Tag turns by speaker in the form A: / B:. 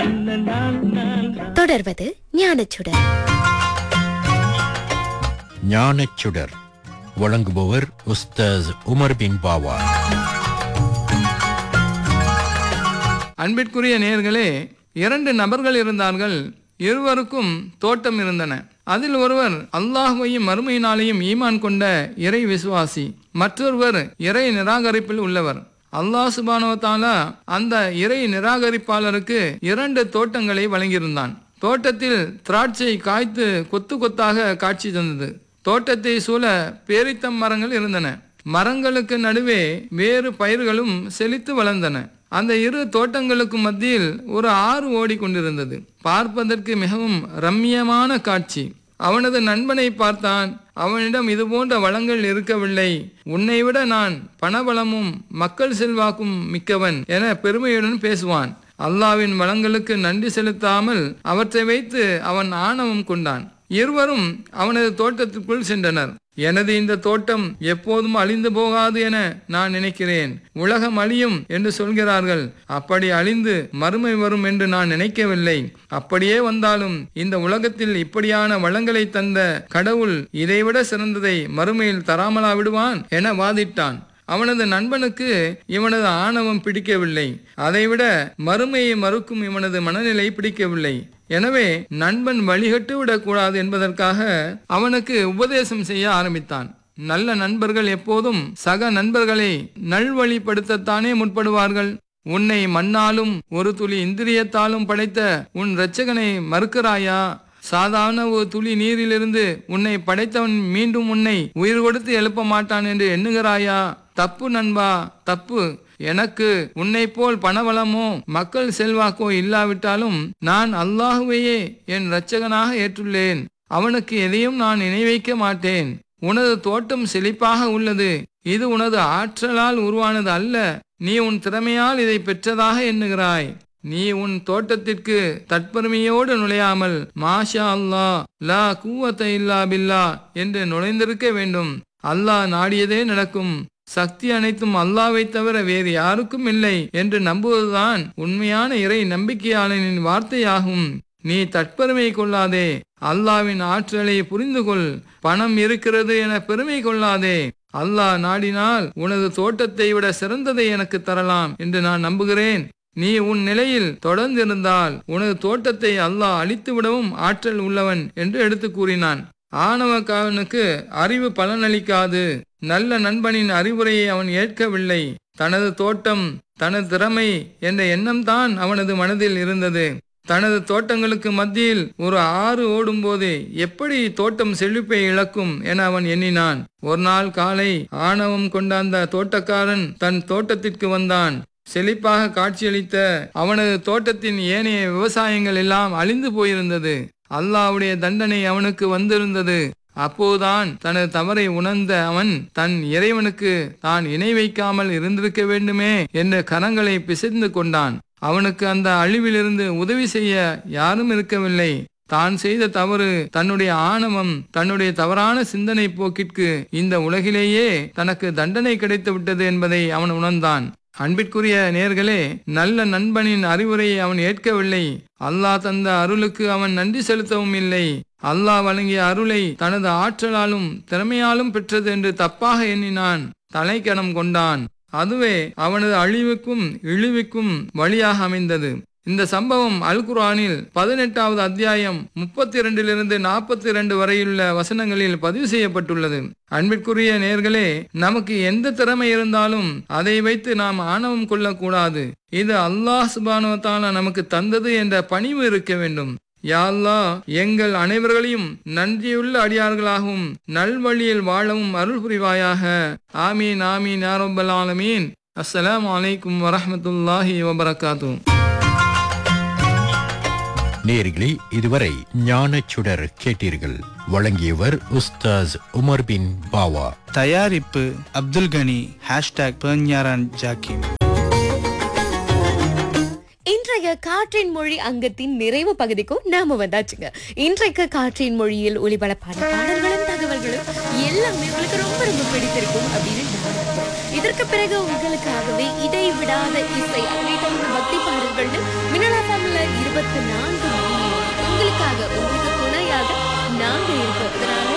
A: தொடர்வது ஞானச்சுடர்
B: ஞானச்சுடர் வழங்குபவர் உஸ்தாஸ் உமர் பின் பாவா
C: அன்பிற்குரிய நேயர்களே இரண்டு நபர்கள் இருந்தார்கள் இருவருக்கும் தோட்டம் இருந்தன அதில் ஒருவர் அல்லாஹுவையும் மறுமையினாலையும் ஈமான் கொண்ட இறை விசுவாசி மற்றொருவர் இறை நிராகரிப்பில் உள்ளவர் அல்லாஹ் சுபானோ தாலா அந்த இறை நிராகரிப்பாளருக்கு இரண்டு தோட்டங்களை வழங்கியிருந்தான் தோட்டத்தில் திராட்சை காய்த்து கொத்து கொத்தாக காட்சி தந்தது தோட்டத்தை சூழ பேரித்தம் மரங்கள் இருந்தன மரங்களுக்கு நடுவே வேறு பயிர்களும் செழித்து வளர்ந்தன அந்த இரு தோட்டங்களுக்கு மத்தியில் ஒரு ஆறு ஓடிக்கொண்டிருந்தது பார்ப்பதற்கு மிகவும் ரம்மியமான காட்சி அவனது நண்பனை பார்த்தான் அவனிடம் இது போன்ற வளங்கள் இருக்கவில்லை உன்னை விட நான் பணபலமும் மக்கள் செல்வாக்கும் மிக்கவன் என பெருமையுடன் பேசுவான் அல்லாவின் வளங்களுக்கு நன்றி செலுத்தாமல் அவற்றை வைத்து அவன் ஆணவம் கொண்டான் இருவரும் அவனது தோட்டத்திற்குள் சென்றனர் எனது இந்த தோட்டம் எப்போதும் அழிந்து போகாது என நான் நினைக்கிறேன் உலகம் அழியும் என்று சொல்கிறார்கள் அப்படி அழிந்து மறுமை வரும் என்று நான் நினைக்கவில்லை அப்படியே வந்தாலும் இந்த உலகத்தில் இப்படியான வளங்களை தந்த கடவுள் இதைவிட சிறந்ததை மறுமையில் தராமலா விடுவான் என வாதிட்டான் அவனது நண்பனுக்கு இவனது ஆணவம் பிடிக்கவில்லை அதைவிட மறுமையை மறுக்கும் இவனது மனநிலை பிடிக்கவில்லை எனவே நண்பன் வழிகட்டு விடக்கூடாது என்பதற்காக அவனுக்கு உபதேசம் செய்ய ஆரம்பித்தான் நல்ல நண்பர்கள் எப்போதும் சக நண்பர்களை நல்வழிப்படுத்தத்தானே முற்படுவார்கள் உன்னை மண்ணாலும் ஒரு துளி இந்திரியத்தாலும் படைத்த உன் இரட்சகனை மறுக்கிறாயா சாதாரண ஒரு துளி நீரிலிருந்து உன்னை படைத்தவன் மீண்டும் உன்னை உயிர் கொடுத்து எழுப்ப மாட்டான் என்று எண்ணுகிறாயா தப்பு நண்பா தப்பு எனக்கு உன்னை போல் பணவளமோ மக்கள் செல்வாக்கோ இல்லாவிட்டாலும் நான் அல்லாஹுவையே என் இரட்சகனாக ஏற்றுள்ளேன் அவனுக்கு எதையும் நான் இணை வைக்க மாட்டேன் உனது தோட்டம் செழிப்பாக உள்ளது இது உனது ஆற்றலால் உருவானது அல்ல நீ உன் திறமையால் இதை பெற்றதாக எண்ணுகிறாய் நீ உன் தோட்டத்திற்கு தற்பெருமையோடு நுழையாமல் மாஷா அல்லா லா கூவத்த இல்லா பில்லா என்று நுழைந்திருக்க வேண்டும் அல்லாஹ் நாடியதே நடக்கும் சக்தி அனைத்தும் அல்லாவை தவிர வேறு யாருக்கும் இல்லை என்று நம்புவதுதான் உண்மையான இறை நம்பிக்கையாளனின் வார்த்தையாகும் நீ தற்பெருமை கொள்ளாதே அல்லாவின் ஆற்றலை புரிந்து கொள் பணம் இருக்கிறது என பெருமை கொள்ளாதே அல்லாஹ் நாடினால் உனது தோட்டத்தை விட சிறந்ததை எனக்கு தரலாம் என்று நான் நம்புகிறேன் நீ உன் நிலையில் தொடர்ந்திருந்தால் உனது தோட்டத்தை அல்லாஹ் அழித்து விடவும் ஆற்றல் உள்ளவன் என்று எடுத்து கூறினான் ஆணவக்காரனுக்கு அறிவு பலனளிக்காது நல்ல நண்பனின் அறிவுரையை அவன் ஏற்கவில்லை தனது தோட்டம் தனது திறமை என்ற எண்ணம்தான் அவனது மனதில் இருந்தது தனது தோட்டங்களுக்கு மத்தியில் ஒரு ஆறு ஓடும்போது எப்படி தோட்டம் செழிப்பை இழக்கும் என அவன் எண்ணினான் ஒரு நாள் காலை ஆணவம் கொண்ட அந்த தோட்டக்காரன் தன் தோட்டத்திற்கு வந்தான் செழிப்பாக காட்சியளித்த அவனது தோட்டத்தின் ஏனைய விவசாயங்கள் எல்லாம் அழிந்து போயிருந்தது அல்லாவுடைய தண்டனை அவனுக்கு வந்திருந்தது அப்போதுதான் தனது தவறை உணர்ந்த அவன் தன் இறைவனுக்கு தான் இணை வைக்காமல் இருந்திருக்க வேண்டுமே என்ற கரங்களை பிசைந்து கொண்டான் அவனுக்கு அந்த அழிவிலிருந்து உதவி செய்ய யாரும் இருக்கவில்லை தான் செய்த தவறு தன்னுடைய ஆணவம் தன்னுடைய தவறான சிந்தனை போக்கிற்கு இந்த உலகிலேயே தனக்கு தண்டனை கிடைத்து விட்டது என்பதை அவன் உணர்ந்தான் அன்பிற்குரிய நேர்களே நல்ல நண்பனின் அறிவுரையை அவன் ஏற்கவில்லை அல்லாஹ் தந்த அருளுக்கு அவன் நன்றி செலுத்தவும் இல்லை அல்லாஹ் வழங்கிய அருளை தனது ஆற்றலாலும் திறமையாலும் பெற்றது என்று தப்பாக எண்ணினான் தலைக்கணம் கொண்டான் அதுவே அவனது அழிவுக்கும் இழிவுக்கும் வழியாக அமைந்தது இந்த சம்பவம் அல் குர்ஆனில் பதினெட்டாவது அத்தியாயம் முப்பத்தி இரண்டிலிருந்து நாற்பத்தி இரண்டு வரையுள்ள வசனங்களில் பதிவு செய்யப்பட்டுள்ளது அன்பிற்குரிய நேர்களே நமக்கு எந்த திறமை இருந்தாலும் அதை வைத்து நாம் ஆணவம் கொள்ளக்கூடாது இது அல்லாஹ் சுபானுவத்தால நமக்கு தந்தது என்ற பணிவு இருக்க வேண்டும் யா அல்லாஹ் எங்கள் அனைவர்களையும் நன்றியுள்ள அடியார்களாகவும் நல்வழியில் வாழவும் அருள் புரிவாயாக ஆமீன் ஆமீன் யாரொப்பல் ஆலமீன் அஸ்ஸலாமு அலைக்கும் வரஹ்மத்துல்லாஹி வபரகாத்தூ
B: நேர்களே இதுவரை ஞானச்சுடர் கேட்டீர்கள் வழங்கியவர் உஸ்தாஸ் உமர் பின் பாவா
D: தயாரிப்பு அப்துல் கனி ஹேஷ்டாக் பெர்ஞாரான் ஜாக்கிம்
A: இன்றைய காற்றின் மொழி அங்கத்தின் நிறைவு பகுதிக்கும் நாம வந்தாச்சுங்க இன்றைக்கு காற்றின் மொழியில் ஒளிபரப்பான பாடல்களும் தகவல்களும் எல்லாமே உங்களுக்கு ரொம்ப ரொம்ப பிடித்திருக்கும் அப்படின்னு நான் நம்புறேன். இதற்கு பிறகு உங்களுக்காகவே இடைவிடாத இசை அதனை தவிர பக்தி பாடல்கள் மின்னலா தமிழ்ல இருபத்தி அதனால